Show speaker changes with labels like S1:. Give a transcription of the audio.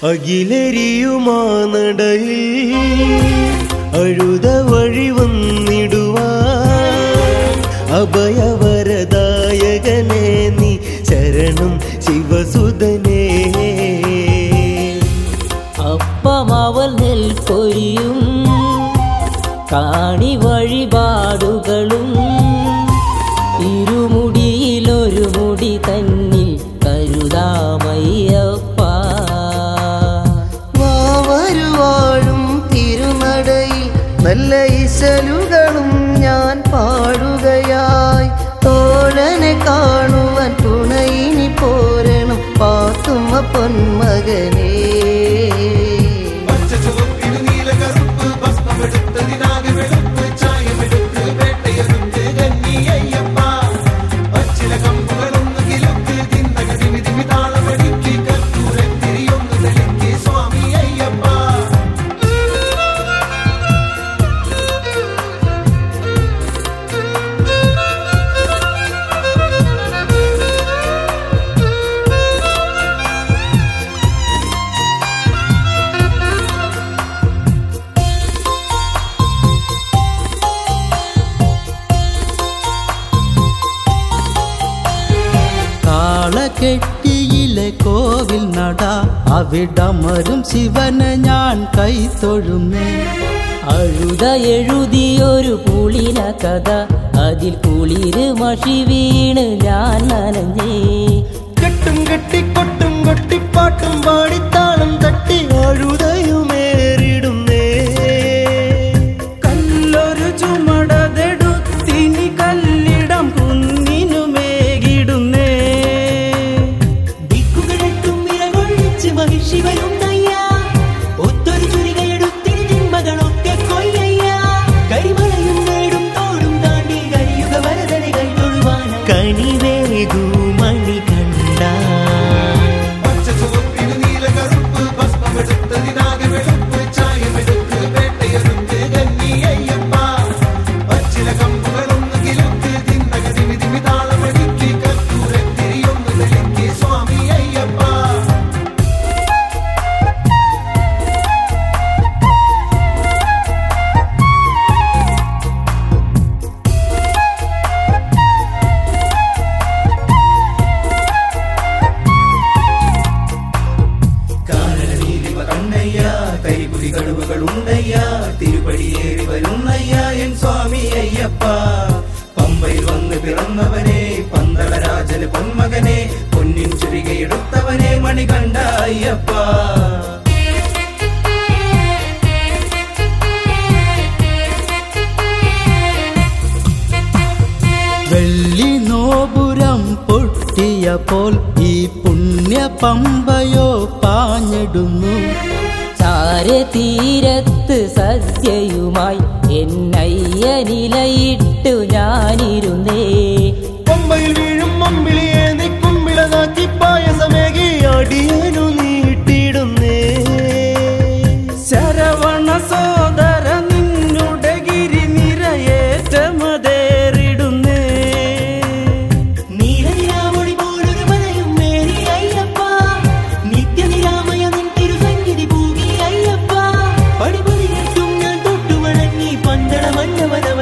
S1: അഖിലരിയുമാ നടയിൽ അഴുത വഴി വന്നിടുവാ അഭയവരദായകനെ നീ ശരണം ശിവസുതനേ
S2: അപ്പമവൽ നെൽപ്പൊരിയും കാണി വഴിപാടുകളും ഇരുമുടിയിലൊരു മുടി തന്നിൽ കരുതാമയ്യപ്പ
S3: വാവരുവാഴും തിരുനടയിൽ നല്ല ഇശലുകളും ഞാൻ പാടുകയായി തോഴനെ കാണുവാൻ തുണയിനി പോരണം പാത്തുമ്മ പൊന്മകനേ
S4: പച്ച ചുവപ്പിന് നീല കറുപ്പ് ഭസ്മമെടുത്തതിനാകെ വെളുപ്പ് ചായമെടുത്ത് വേട്ടയെടുത്ത് കന്നിയയ്യപ്പ പച്ചില കമ്പുകളൊന്ന് കിലുക്ക് തിന്നക തിമി തിമി താളമടിക്ക് കത്തൂരത്തിരിയൊന്ന് തെളിക്ക് സ്വാമി അയ്യപ്പ
S5: കാളകെട്ടിയിലെ കോവിൽ നട അവിടമരും ശിവനെ ഞാൻ കൈത്തൊഴുന്നേ
S2: അഴുത എഴുതിയൊരു പുളിന കഥ അതിൽ കുളിര് മഷി വീണ് ഞാൻ നനഞ്ഞേ
S1: കെട്ടും കെട്ടി കൊട്ടും കൊട്ടിപ്പാട്ടും പാടിത്താളം തട്ടി അഴുതയുമേറിടുന്നേ
S5: കല്ലൊരു ചുമടതെടുത്തിനി കല്ലിടം കുന്നിനുമേകിടുന്നേ
S2: ദിക്കുകളെട്ടും വിരകൊഴിച്ച് മഹിഷി വരുന്നയ്യ ഒത്തൊരു ചുരികയെടുത്തിനി തിന്മകളൊക്കെ കൊയ്യയ്യ കരിമലയും നേടും തോടും താണ്ടി കഴിയുക വരതനെ കൈതൊഴുവാന
S1: കണിവേകു മണി കണ്ട
S4: പച്ച ചുവപ്പിന് നീല കറുപ്പ് ഭസ്മമെടുത്തതിനാകെ വെളുപ്പ് ചായമെടുത്ത് വേട്ടയെടുത്ത് കന്നിയയ്യപ്പ പച്ചില കമ്പുകളൊന്ന് കിലുക്ക് തിന്നക തിമി തിമി താളമടിക്ക് കത്തൂരത്തിരിയൊന്ന് തെളിക്ക് സ്വാമി അയ്യപ്പ കാനനീതിവ കണ്ണയ്യ കരിപുരി കടുവകൾ ഉണ്ടയ്യ തിരുപ്പടിയേറി വരുന്നയ്യ എൻ സ്വാമി അയ്യപ്പ പമ്പയിൽ വന്ന് പിറന്നവനെ പന്തളരാജന് പൊന്മകനെ പൊന്നിൻ ചുരികയെടുത്തവനെ മണികണ്ഠ അയ്യപ്പ
S5: വെള്ളി നോപുരം പൊട്ടിയപ്പോൾ ഈ പുണ്യ പമ്പയോ പാഞ്ഞിടുന്നു
S2: ചാരെ തീരത്ത് സദ്യയുമായി എന്നയ്യ നിലയിട്ടു ഞാനിരുന്നേ
S1: പമ്പയിൽ വീഴും മമ്പിളിയെ നിൽക്കും വിളകാക്കി പായസമേകി അടിയനു നീട്ടിടുന്നേ
S5: ശരവണ സോദര നിന്നുടെ ഗിരി നിരയേറ്റമതേറിടുന്നേ
S2: നീലനിലാമൊഴി പോലൊരു മനയും മേരി അയ്യപ്പ നിത്യനിരാമയ നിൻ തിരുസന്നിധി പൂകി അയ്യപ്പ പടിപതി കെട്ടും ഞാൻ തൊട്ടു വഴങ്ങി പന്തള മന്നവനം